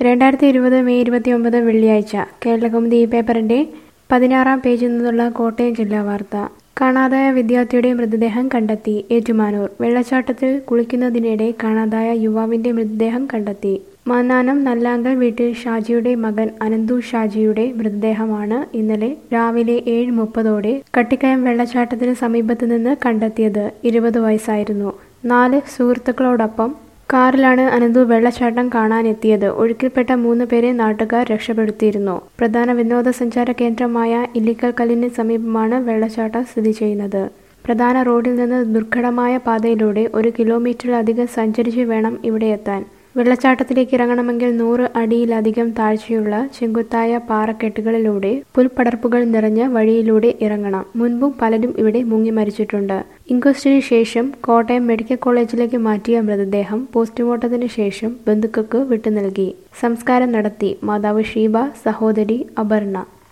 രണ്ടായിരത്തി ഇരുപത് മെയ് ഇരുപത്തിയൊമ്പത് വെള്ളിയാഴ്ച കേരളകൗമുദി ഈ പേപ്പറിന്റെ പതിനാറാം പേജിൽ നിന്നുള്ള കോട്ടയം ജില്ലാ വാർത്ത കാണാതായ വിദ്യാർത്ഥിയുടെ മൃതദേഹം കണ്ടെത്തി ഏറ്റുമാനൂർ വെള്ളച്ചാട്ടത്തിൽ കുളിക്കുന്നതിനിടെ കാണാതായ യുവാവിന്റെ മൃതദേഹം കണ്ടെത്തി മാന്നാനം നല്ലാങ്കൽ വീട്ടിൽ ഷാജിയുടെ മകൻ അനന്തു ഷാജിയുടെ മൃതദേഹമാണ് ഇന്നലെ രാവിലെ ഏഴ് മുപ്പതോടെ കട്ടിക്കയം വെള്ളച്ചാട്ടത്തിന് സമീപത്ത് നിന്ന് കണ്ടെത്തിയത് ഇരുപത് വയസ്സായിരുന്നു നാല് സുഹൃത്തുക്കളോടൊപ്പം കാറിലാണ് അനന്തു വെള്ളച്ചാട്ടം കാണാനെത്തിയത് ഒഴുക്കിൽപ്പെട്ട മൂന്ന് പേരെ നാട്ടുകാർ രക്ഷപ്പെടുത്തിയിരുന്നു പ്രധാന വിനോദസഞ്ചാര കേന്ദ്രമായ ഇല്ലിക്കൽ കല്ലിന് സമീപമാണ് വെള്ളച്ചാട്ടം സ്ഥിതി ചെയ്യുന്നത് പ്രധാന റോഡിൽ നിന്ന് ദുർഘടമായ പാതയിലൂടെ ഒരു കിലോമീറ്ററിലധികം സഞ്ചരിച്ച് വേണം ഇവിടെ എത്താൻ വെള്ളച്ചാട്ടത്തിലേക്ക് ഇറങ്ങണമെങ്കിൽ നൂറ് അടിയിലധികം താഴ്ചയുള്ള ചെങ്കുത്തായ പാറക്കെട്ടുകളിലൂടെ പുൽപ്പടർപ്പുകൾ നിറഞ്ഞ വഴിയിലൂടെ ഇറങ്ങണം മുൻപും പലരും ഇവിടെ മുങ്ങി മരിച്ചിട്ടുണ്ട് ഇൻക്വസ്റ്റിന് ശേഷം കോട്ടയം മെഡിക്കൽ കോളേജിലേക്ക് മാറ്റിയ മൃതദേഹം പോസ്റ്റ്മോർട്ടത്തിന് ശേഷം ബന്ധുക്കൾക്ക് വിട്ടു നൽകി സംസ്കാരം നടത്തി മാതാവ് ഷീബ സഹോദരി അപർണ